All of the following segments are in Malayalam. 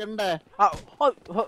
കണ്ടേ ആ, ഓ, ഓ.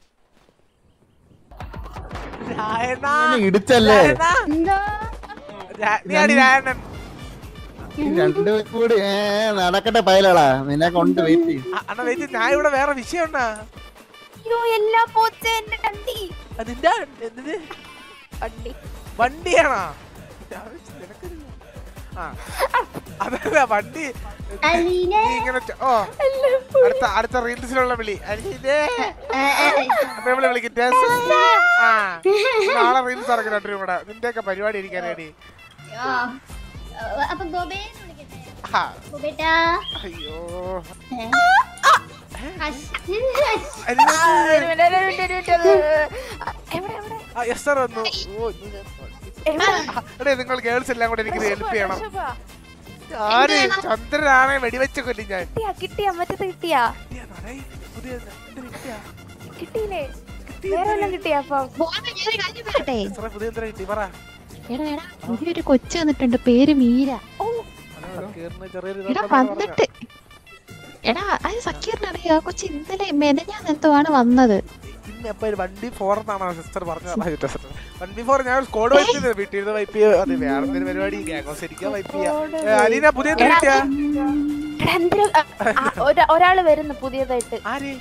രായണ്ണാ, ഇങ്ങനെ ഇടിച്ചല്ലേ രായണ്ണാ. എന്തോ രാ- നീ അടി രായണ്ണൻ ഈ രണ്ടു കൂടി ഏ നടക്കട്ടെ പയലടാ നിന്നെ കൊണ്ട് വെയിറ്റ് ചെയ്യും അ- അണ്ണാ വെയിറ്റ് ഞാൻ ഇവിടെ വേറെ വിഷയം ഉണ്ടാ അയ്യോ എല്ലാ പോച്ച എന്റെ വണ്ടി അതിന്റെ എന്ത് വണ്ടി വണ്ടിയാണോ ഞാൻ വിചാരിച്ചു നിനക്കില്ല. ആ അതല്ല വണ്ടി അലീന നീ ഇങ്ങനെ ച- ഓ അടുത്ത അടുത്ത റീൽസിലുള്ള വിളി അലീനേ. അപ്പൊ ഇവളെ വിളിക്കും ടെസ്. ആ നാളെ റീൽസ് ഇറക്കി രണ്ടു കൂടെ നിന്റെയൊക്കെ പരിപാടി എനിക്കറിയാടി ആ, അപ്പൊ ഗോപേന്ന് വിളിക്കട്ടെ ആ, ഗോപേട്ടാ അയ്യോ ഏ? Hush, hush. അലീന, ഒരു മിനിറ്റ്, ഒരു മിനിറ്റ്, ഒരു മിനിറ്റ്, ഒരു എവിടെ എവിടെ ആ, yes sir വന്നു ഓ, ഇന്ന് ഞാൻ- ആ, എടേ നിങ്ങൾ ഗേൾസ് എല്ലാം കൂടെ എനിക്ക് ഹെൽപ്പ് ചെയ്യണം ആര് ചന്ദ്രനാണെ വെടിവെച്ച് കൊല്ലും ഞാൻ കിട്ടിയാ കിട്ടിയാ മറ്റത് കിട്ടിയാ കിട്ടിയാണോ? ഡേയ്, പുതിയ എന്തിന് കിട്ടിയാ? കിട്ടിയില്ലേ വേറെ വല്ലതും കിട്ടിയാ അപ്പം ബോബേ, ഞാനൊരു കാര്യം പറയട്ടെ എത്ര പുതിയ എന്തിനാ കിട്ടി പറ എടാ എടാ പുതിയൊരു കൊച്ചു വന്നിട്ടുണ്ട് പേര് മീര സക്കീറിന് ചെറിയൊരു എടാ ഇതുണ്ടെന്ന് പറഞ്ഞ. വന്നിട്ട് എടാ അത് സക്കീറിന് അറിയാ കൊച്ചു ഇന്നലെ മെനഞ്ഞാൻ എന്തോ ആണ് വന്നത് പിന്നെ അപ്പൊ ഒരു വണ്ടി ഫോർ എന്നാണ് സിസ്റ്റർ പറഞ്ഞത് വൺ ബി ഫോർ ഞാൻ സ്കോഡ് വൈപ്പ് ചെയ്ത് വീട്ടിൽ നിന്ന് വൈപ്പ് ചെയ്യുക അത് വേറെ എന്തൊരു പരിപാടി ഗ്യാങ്ങോസ് ഇരിക്കുക വൈപ്പ് ചെയ്യുക അലീന പുതിയ എന്ത് കിട്ടിയാ എടാ, എന്തിനാ ആ, ആ, ഒരാ- ഒരാള് വരുന്നു പുതിയതായിട്ട് ആര്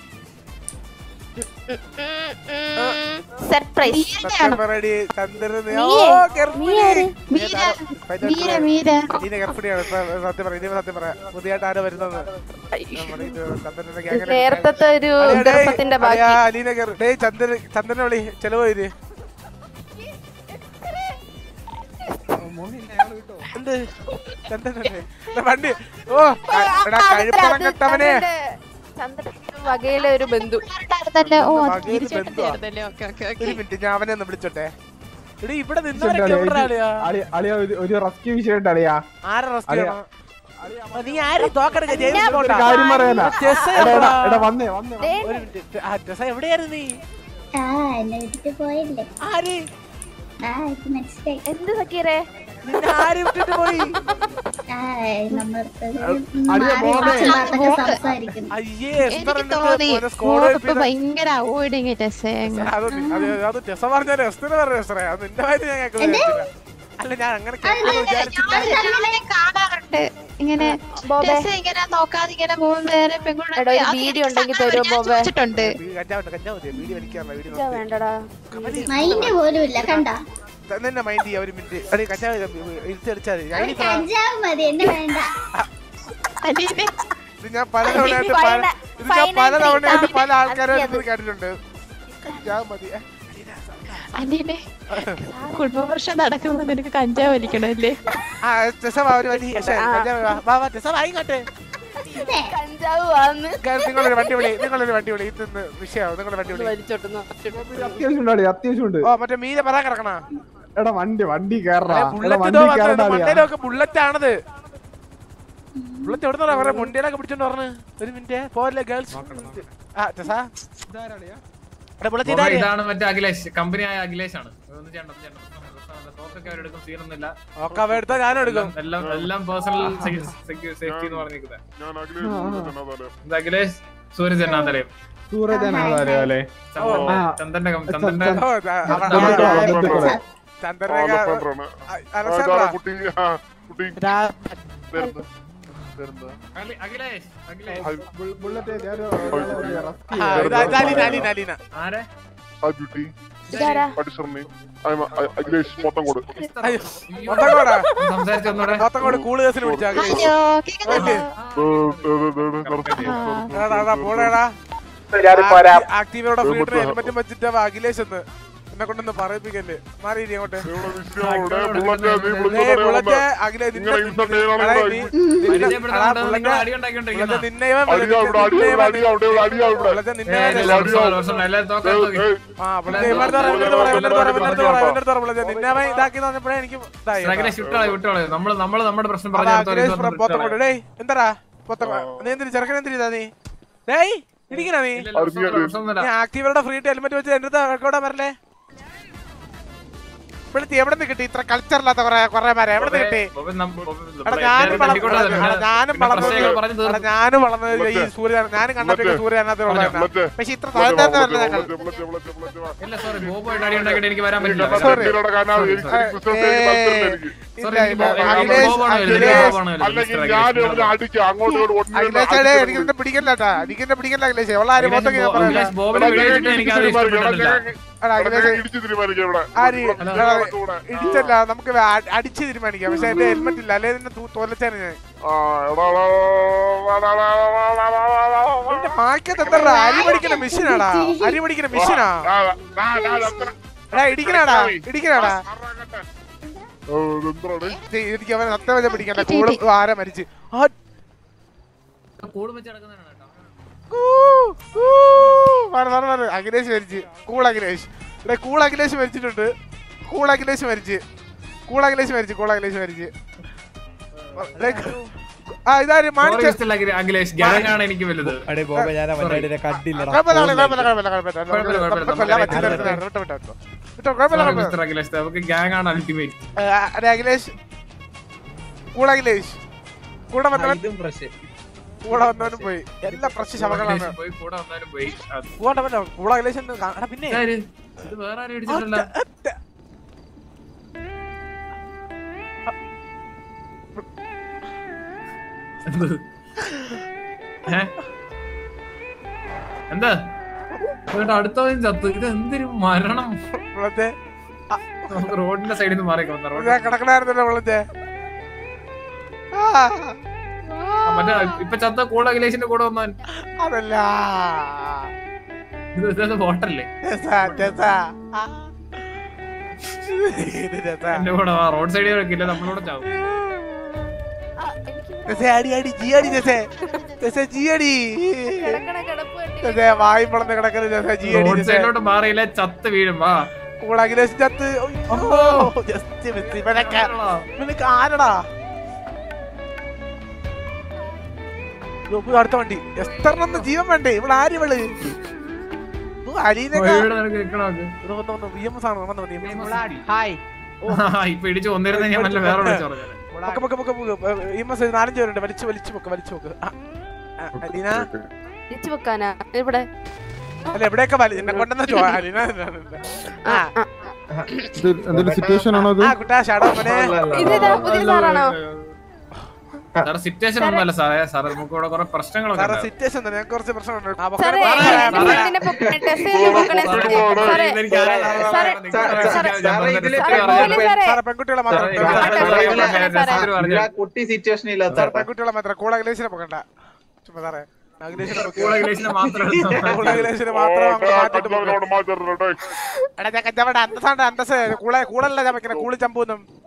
സർപ്രൈസ് മീരയാണോ പരിപാടി ചന്ദ്രന് നീയേ? ഓ ഗർഭിണി നീയാര്? മീര പൈതൽ മീര പിള്ളേർ. മീര അലീന ഗർഭിണിയാണ് ഇപ്പൊ സത്യം പറയാം ഇനി സത്യം പറയാം പുതിയതായിട്ട് ആരോ വരുന്നത് നമ്മുടെ ഇത് ചന്ദ്രന്റെ gang നെ നേരത്തെ ഒരു അളിയാ, ഡേയ്, ഗർഭത്തിന്റെ ബാക്കി അളിയാ, അലീന ഗർ- ഡേയ് ചന്ദ്രൻ ചന്ദ്രനെ വിളി ചെലവ് വര് എന്ത് ചന്ദ്രനല്ലേ ഇതാ വണ്ടി ഓ ക- എടാ കഴിപ്പണം കെട്ടവനെ ചന്ദ്രന്റെ വകയിലെ ഒരു ബന്ധു ഉണ്ടായിരുന്നല്ലോ ഓ അത് വകയില് തിരിച്ചോട്ട് ബന്ധുവാ. ചേർന്നല്ലേ ഓക്കെ ഓക്കെ ഓക്കെ ഒരു മിനിറ്റ് ഞാൻ അവനെ ഒന്ന് വിളിച്ചോട്ടെ എടി ഇവിടെ നിന്നവരൊക്കെ എവിടെ ആളിയാ അളിയ അളിയ ഒരു- ഒരു റെസ്ക്യൂ വിഷയമുണ്ട് അളിയാ ആരെ റെസ്റ്റ് അളിയാ. ചെയ്യണം ആ, നീ ആരും തോക്കെടുക്ക ജെയിംസ് ഒരു ബോണ്ടാ കാര്യം പറയാനാ ചെസ്സ് എടാ എടാ എവിടാ? എടാ വന്നേ വന്നേ ദേ, ഒരു മിനിറ്റ് ആ ചെസ്സ എവിടെയായിരുന്നു നീ ആ എന്നെ വിട്ടിട്ട് പോയില്ലേ ആര് ആ എനിക്ക് മനസ്സിലായി എന്ത് സക്കീറേ നിന്നെ ആര് വിട്ടിട്ട് പോയി ആ നമ്മളടുത്ത് അളിയ മോനെ സംസാരിക്കുന്നു അയ്യേ എനിക്ക് എസ്തർ തോന്നി സ്കോഡ് ഇപ്പൊ ഭയങ്കര അവോയ്ഡിങ് ടെസ്സേ അത് നി- അത് അത് ടെസ പറഞ്ഞ എസ്തർ പറഞ്ഞ എസ്തറേ അത് നിന്റെ കാര്യം ഞാൻ കേൾക്കുന്നത് അല്ല ഞാൻ അങ്ങനെ കേൾക്കുന്നു വിചാരിച്ചില്ല ഞാൻ കാണാറുണ്ട് ഇങ്ങനെ ബോബേ ടെസ്സ ഇങ്ങനെ നോക്കാതെ ഇങ്ങനെ പോകുന്ന വേറെ എടാ, ഒരു വീഡിയോ ഉണ്ടെങ്കിൽ തരുമോ, ബോബേ? വെച്ചിട്ടുണ്ട് കഞ്ചാവ് കഞ്ചാവ് മതി വീഡിയോ വലിക്കാറില്ല വീഡിയോ ഇതാ വേണ്ടടാ മൈൻഡ് പോലും ഇല്ല കണ്ട തന്നെ മൈൻഡ് ചെയ്യാം ഒരു മിനിറ്റ് അടി കഞ്ചാവ് ഇരുത്തടിച്ചാൽ മതി ഞാൻ ഇപ്പൊ- കഞ്ചാവ് മതി എന്നെ വേണ്ട അനിയനെ ഇത് ഞാൻ പലതവണയായിട്ട് പല ഫൈന- ഇത് ഞാൻ ഫൈനായിട്ട് പലതവണയായിട്ട് ഇട്ടാ പല ആൾക്കാരും മതി. ഇത് കേട്ടിട്ടുണ്ട് കഞ്ചാവ് മതി ഏ, അനിയനെ കുടുംബവർഷം നടക്കുമ്പോ നിനക്ക് കഞ്ചാവ് വലിക്കണല്ലേ ആ ടെസ വാ ഒരു വലിയ കഞ്ചാവ് വാ. വാ വാ ടെസ വാ ഇങ്ങോട്ട് കഞ്ചാവ് വന്ന് ഗൈസ്, നിങ്ങളൊരു വണ്ടി വിളി നിങ്ങളൊരു വണ്ടി വിളി ഇത് വിഷയമാവും നിങ്ങളുടെ വണ്ടി വിളി വലിച്ചോട്ടുന്നു അത്യാവശ്യമുണ്ട് അളിയ അത്യാവശ്യമുണ്ട് ഓ മറ്റേ മീര പറയാൻ കിടക്കണ എടാ വണ്ടി വണ്ടി കേറടാ എടാ ബുള്ളറ്റ് വണ്ടി കേറടാ അളിയ മണ്ടയിലൊക്കെ ബുള്ളറ്റ് ആണത് ബുള്ളറ്റ് എവിടെ നിന്നാ പറയാ മുണ്ടിയിലൊക്കെ പിടിച്ചോണ്ട് പറഞ്ഞു ഒരു മിനിറ്റ് പോലെ ഗേൾസ് ആ ടെസ എടാ ബുള്ളറ്റ് ബോബേ, ഇതാ ഇതാണ് മറ്റേ അഖിലേഷ് കമ്പനി ആയ അഖിലേഷ് ആണ് ഒന്നും ചെയ്യണ്ട ഒന്നും ചെയ്യണ്ട തോക്കൊക്കെ അവരെടുക്കും സീനൊന്നുമില്ല ഓക്കെ അവ എടുത്താ ഞാനും എടുക്കും എല്ലാം എല്ലാം പേഴ്സണൽ സേഫ്റ്റി എന്ന് പറഞ്ഞിരിക്കുന്നത് ഞാൻ അഖിലേഷ് ഇത് അഖിലേഷ് സൂര്യ ജന്നാന്തലയം സൂരജനാണ് അല്ലേ ചന്ദന്റെ ആ. ചന്ദന്റെ കം- ചന്ദന്റെ ഓ, ആ, അവ- ബന്ധുക്കളാ, അവ- ബന്ധുക്കളാ. ചന്ദ്രനേക്ക അലക്സാണ്ടർ കുട്ടി ആ കുട്ടി വരുന്നു വരുന്നു അഖി- അഖിലേഷ് അഖിലേഷ് ബുൾ- ബുള്ളറ്റ് ഞാനൊരു റെസ്ക്യൂ ആ, ഇത് ഇത് അലീന അലീന അലീന ആരെ ആ ബ്യൂട്ടി ഇതാരാ പഠിച്ചറിഞ്ഞു അഖിലേഷ് മൊത്തം കൂടെ അയ്യോ, മൊത്തം കൂടെ സംസാരിച്ചു ഒന്നൂടെ മൊത്തം കൂടെ കൂള് കേസിന് പിടിച്ചാ ഹലോ കേക്കുന്നുണ്ടോ ആ. പോടേടാ ആക്റ്റീവോടെ ഫ്രീ ഹെൽമെറ്റും വെച്ചിട്ട് അവ അഖിലേഷ് എന്ന് എന്നെ കൊണ്ടൊന്ന് പറയിപ്പിക്കല്ലേ മാറിയിരി അങ്ങോട്ട് ഏയ് ബുള്ളറ്റ് അഖിലേഷ് നിന്നെ- നിങ്ങളെ ഇന്നത്തെ ഏതാണ് എടാ, ഇവിടെ? നീ- നിന്നെ- പരിചയപ്പെടുത്താൻ എടാ, കൊണ്ടുവന്ന് നിങ്ങൾ ബുള്ളറ്റ് അടി ഉണ്ടാക്കിക്കൊണ്ടിരിക്കുന്ന ബുള്ളറ്റ് നിന്നെ ഇവൻ അടി അവിടെ, അടി നിന്നെ അവിടെ, ഇവൻ- അടി അവിടെ, അടി അവിടെ ബുള്ളറ്റ് നിന്നെ ഇവൻ- എല്ലാവരും തോക്കാൻ നോക്കി ആ ബുള്ളറ്റ് ഇവന്റെ അടുത്ത് പറ, ഇവന്റെ അടുത്ത് പറ, ഇവന്റെ അടുത്ത് പറ, ഇവന്റെ അടുത്ത് പറ, ഇവന്റെ അടുത്ത് പറ, ബുള്ളറ്റ് നിന്നെ അവൻ ഇതാക്കി പറഞ്ഞപ്പോഴേ എനിക്ക് ഇതായി അഖിലേഷ് വിട്ടോളെ വിട്ടോളെ നമ്മള് നമ്മള് നമ്മുടെ പ്രശ്നം അതാ, പറഞ്ഞു അഖിലേഷ് പ്ര- പൊത്തം കൊണ്ട് ഡേയ് എന്താടാ പൊത്തം നീ എന്തിന് ചെറുക്കൻ എന്തിനാ നീ ഡേയ് ഇടിക്കണ നീ നീ ആക്റ്റീവറുടെ ഫ്രീ ഹെൽമെറ്റ് വെച്ച് എന്റെ അടുത്ത് റെക്കോർഡാ വരല്ലേ വെളുത്തി എവിടെ നിന്ന് കിട്ടി ഇത്ര കൾച്ചർ ഇല്ലാത്ത കുറെ കുറെ പേരെ എവിടെ നിന്ന് കിട്ടി എടാ ഞാനും വളർന്നത് എടാ ഞാനും വളർന്നത് എടാ ഞാനും വളർന്നത് ഈ സൂര്യ ഞാനും കണ്ടതൊക്കെ സൂര്യ അതിനകത്ത് വളർന്നതാ. വിളിച്ച് പക്ഷെ ഇത്ര താഴ്ത്താത്ത വരണം ഞങ്ങൾ വിളിച്ച് വിളിച്ച് വിളിച്ച് വിളിച്ച് വാ. ഇല്ല സോറി ബോബോയിട്ട് അടി ഉണ്ടാക്കിയിട്ട് എനിക്ക് വരാൻ എനിക്ക് പറ്റില്ല അത്ര ഗംഭീരയുടെ കാരണം എനിക്ക് ക്രിസ്ത്യൻ സൈനിക മത്സരം എനിക്ക്. Sorry, ഇല്ല, എനിക്ക് ഇല്ല. ബോബോ- എനിക്ക് അഖിലേഷ് ബോബോയാണ് വലുത്. എനിക്ക് അഖിലേഷ് ബോബോയാണ് വലുത്. അല്ലെങ്കിൽ മിസ്റ്റർ ഞാൻ അഖിലേഷ് ഇവിടെ അടിക്കാം അങ്ങോട്ടും ഇങ്ങോട്ടും ഒന്നിനും അഖിലേഷേടെ എനിക്ക് നിന്നെ പിടിക്കണ്ടാ എനിക്ക് നിന്നെ പിടിക്കണ്ട അഖിലേഷ് ഉള്ള ആരും മൊത്തം ഞാൻ പറയാം അഖിലേഷ് ബോബിനെ വെടിവെച്ചിട്ട് എനിക്ക് അത് ഇഷ്ടപ്പെട്ടില്ല എടാ അഖിലേഷ് ഇടിച്ചു തീരുമാനിക്കാം ഇവിടെ ആര് ഇവിടെ എടാ, കൂടെ. ഇടിച്ചല്ല നമുക്ക് അ- അടിച്ച് തീരുമാനിക്കാം പക്ഷെ എന്റെ ഹെൽമെറ്റ് ഇല്ല അല്ലെ നിന്നെ തോലച്ചാണ് ഞാൻ ആ, എടാ, എടാ, എടാ, എടാ, എടാ, എടാ, എടാ, എടാ, എടാ. എന്റെ മാക്കത്ത് എന്താ അരി പഠിക്കുന്ന മെഷീനാടാ അരി പഠിക്കുന്ന മെഷീനാ ആ, ആ, ആ, അത്ര. എടാ ഇടിക്കണാടാ ഇടിക്കണാടാ ഓ, ഇതെന്താണ്? ദേ, എനിക്ക് അവനെ സത്യം പിടിക്കണ്ട കൂടെ ആരാ മരിച്ച് ആ, കൂടും വെച്ച് നടക്കുന്നതാണ് കേട്ടോ ഊ, ഊ. മാറ്, മാറ്, മാറ്. അഖിലേഷ് മരിച്ച് കൂൾ അഖിലേഷ് ഇവിടെ കൂൾ അഖിലേഷ് മരിച്ചിട്ടുണ്ട് കൂൾ അഖിലേഷ് മരിച്ച് കൂൾ അഖിലേഷ് മരിച്ച് കൂൾ അഖിലേഷ് മരിച്ച് ദേ, ആ ഇതാര് Sorry, മാണിച്ച മിസ്റ്റർ അഖിലേ- അഖിലേഷ് ഗ്യാങ്ങാണ് എനിക്ക് വലുത് അടേ ബോബ ഞാൻ അവന്റെ കണ്ടില്ലടാ കുഴപ്പമില്ല കുഴപ്പമില്ല കുഴപ്പമില്ല കുഴപ്പമില്ല കുഴപ്പമില്ല, കുഴപ്പമില്ല. നമുക്ക് കൊല്ലാൻ പറ്റുന്ന തരത്തിലാണ്. വിട്ടോ വിട്ടോ വിട്ടോ വിട്ടോ കുഴപ്പമില്ല Sorry, കുഴപ്പമില്ല മിസ്റ്റർ അഖിലേഷ് നമുക്ക് ഗ്യാങ്ങാണ് അൾട്ടിമേറ്റ് ആ, അതെ അഖിലേഷ് കൂൾ അഖിലേഷ് കൂടെ വന്നവൻ ഇതും പ്രശ്നം കൂടെ വന്നവനും പോയി എല്ലാ പ്രശ്ന ശവങ്ങളാണ് പോയി കൂടെ വന്നാലും പോയി അത് കൂടെ കൂള അഖിലേഷ് ഉണ്ട്. കാ- എടാ, പിന്നെ ഇതാര്? ഇത് വേറെ ആരും ഇടിച്ചിട്ടില്ല എന്ത്? ഏ? എന്താ എന്നിട്ട് അടുത്തവൻ ചത്ത് ഇത് എന്തൊരു മരണം ഇവിടുത്തെ നമുക്ക് റോഡിന്റെ സൈഡിൽ നിന്ന് മാറി വന്ന റോഡ് ഞാൻ കിടക്കണായിരുന്നല്ലോ വിളിച്ചേ മറ്റേ ഇപ്പൊ ചത്ത കൂടെ അഖിലേഷിന്റെ കൂടെ വന്നാൻ അതല്ല ഇത് ഇത് ബോട്ടല്ലേ രസാ, രസാ. ആ. ഇത് രസാ. എന്റെ കൂടെ വാ റോഡ് സൈഡിൽ വെക്കില്ല നമ്മളോട് ചാവും ആ, എനിക്ക് രസേ, അടി അടി ജി അടി രസേ രസേ ജി അടി കിടക്കണ കിടപ്പ് കണ്ടില്ലേ? രസേ വായി പിളന്ന് കിടക്കുന്നത് രസേ ജി അടി റോഡ് രസേ സൈഡിലോട്ട് മാറിയില്ല ചത്ത് വീഴും വാ കൂള അഖിലേഷ് ചത്ത് ജസ്റ്റ് മിസ് ഇവനൊക്കെ ഇവനൊക്കെ ആരടാ യ്യോ, പോയി അടുത്ത വണ്ടി എസ്തറിനൊന്ന് ജീവൻ വേണ്ടേ ഇവിടെ ആര് ഇവള് ഓ, അലീനൊക്കെ വഴിയുടെ നിനക്ക് നിക്കണമൊക്കെ ഇവിടെ വന്ന് വന്ന് വി എം എസ് ആണ് വന്ന് വന്ന് EMS. ഹായ് ഇപ്പൊ ഇടിച്ച് ഒന്നിരുന്ന ഞാൻ വല്ല വേറെ വിളിച്ചു പറഞ്ഞു പൊക്ക് പൊക്ക് പൊക്ക് പൊക്ക്. ഇ എം എസ് നാലഞ്ച് പേരുണ്ട് വലിച്ചു വലിച്ചു പൊക്ക് വലിച്ചു പൊക്ക് ആ, ആ, അലീന തിരിച്ചു വെക്കാനാ ഇവിടെ അല്ല എവിടെയൊക്കെ വലി എന്നെ കൊണ്ടെന്ന ചോ അലീന ആ ആ, ഇത് എന്തൊരു സിറ്റുവേഷൻ ആണോ ഇത് ആ കുട്ടാ ഷാഡോ മോനെ ഇതേതാ പുതിയ സാറാണോ സാറേ സിറ്റുവേഷൻ ഒന്നുമല്ല സാറേ സാറേ നമുക്ക് ഇവിടെ കുറെ പ്രശ്നങ്ങളൊക്കെ സാറേ ഉണ്ട്. സിറ്റുവേഷൻ തന്നെ ഞാൻ കുറച്ച് പ്രശ്നമുണ്ട് ആ, സാറേ പൊക്കണേ, എന്റെ പൊക്കണേ. ഫ്രണ്ടിനെ പൊക്കണേ ടെസ്റ്റ് ചെയ്ത് പൊക്കണേ സാറേ ഇതെനിക്ക് അറിയാം. സാറേ, നിങ്ങളെ സാറേ, രക്ഷിക്കാൻ ഞാൻ സാറേ, പറഞ്ഞത് ഇതില് സാറേ സത്യം പോലീസ് അറിയാം. സാറേ സാറേ പെൺകുട്ടികളെ മാത്രം സാറേ, പെൺകുട്ടികളെ സാറേ, മാത്രം. സാറേ, സാറേ, സത്യം അറിയാം. ഇതാ കുട്ടി സിറ്റുവേഷൻ ഇല്ലാത്ത സാറേ പെൺകുട്ടികളെ മാത്രം കൂള അഖിലേഷിനെ പൊക്കണ്ട ചുമ്മാ സാറേ അഖിലേഷിനെ കൂടെ പൊക്ക്. അഖിലേഷിനെ മാത്രം എടുത്തോ. കൂള അഖിലേഷിനെ ഓ, മാത്രം അങ്ങോട്ട് ആ മാറ്റിട്ട് പൊക്ക്. കച്ചവടം മാറ്റരുത് കേട്ടോ. എടാ ഞാൻ കച്ചവട അന്തസ്സാണ്ട് അന്തസ് കൂളെ കൂളല്ല ഞാൻ വെക്കണേ കൂളി ചമ്പൂന്നും